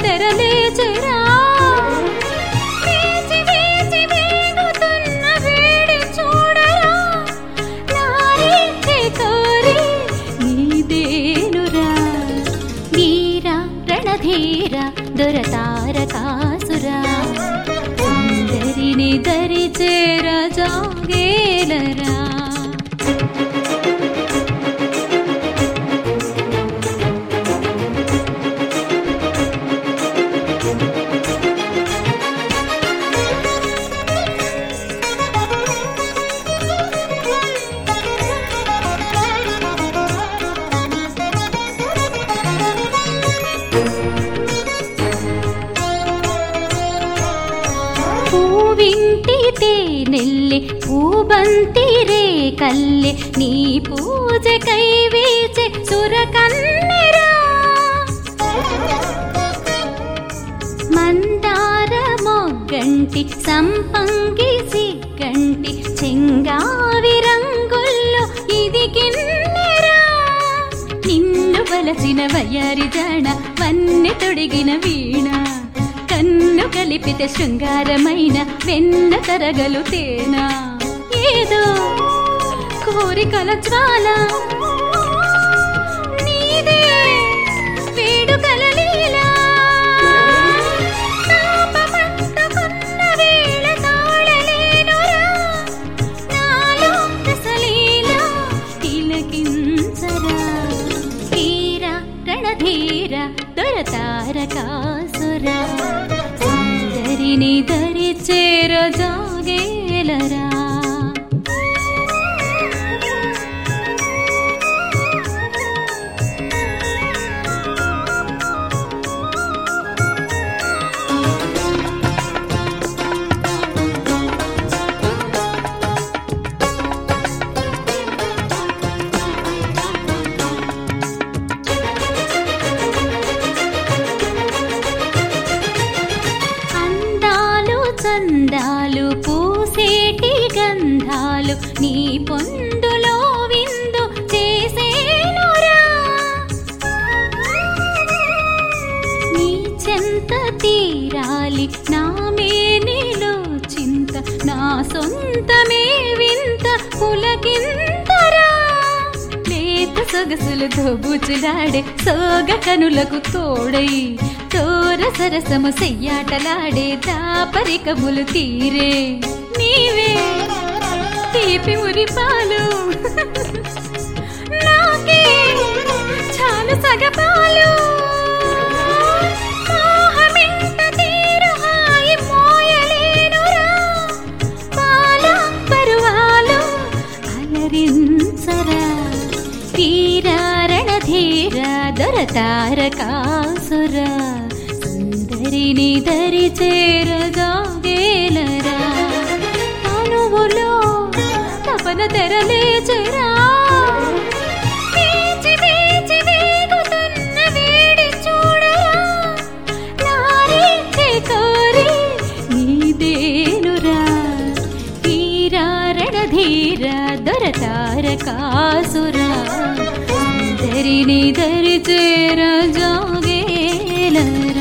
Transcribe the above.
తెరలేచెరా వేచి వేచి వేగుతున్న వేడి చూడరా నారీచే కోరి నీదేనురా వీర రణధీర దొరతారకాసురా సుందరిని దరి చేర జాగేలరా పూవింటి తేనెల్లి పూబంతి రే కల్లె నీ పూజ కైవేచే సురకన్నెరా మందార మొగ్గంటి సంపంగి సిగ్గంటి చెంగావి రంగుల్లో ఇది కిన్నెరా నిన్ను వలసిన వయ్యారి జాణ వన్నె తొడిగిన వీణ కన్ను కలిపితే శృంగారమైన వెన్న తరగలు తేనా ఏదో కోరికల జ్వాల నీదే వేడుకల లీలా తాపమంటుకున్న వేళ తాళలేనురా నాలో రసలీల తిలకించరా ధీర రణధీర దొరతారకాసుర సుందరిని దరి చేర జాగేలరా అందాలు చందాలు పూసేటి గంధాలు నీ పొందులో విందు చేసేనురా నీ చెంత తీరాలి నా మేనిలో చింత నా సొంతమే వింత పులకింతరా లేత సొగసులు దోబుచులాడే సోగ కనులకు తోడై తోర సరసము సెయ్యాటలాడే దాపరికములు తీరే నీవే తీపి మురిపాలు నాకే చాలు సగపాలు మోహమెంత తీరు హాయి మోయలేనురా పాల పరువాలు అలరించరా తీరారణ ధీర దొరతారకాసుర సుందరిని దరి చేర జాగేలరా తనువులో తపన తెరలేచరా వేచి వేచి వేగుతున్న వేడి చూడరా నారీచే కోరి నీదేనురా తీరారణ ధీర దొరతారకాసుర సుందరిని దరి చేర జాగేలరా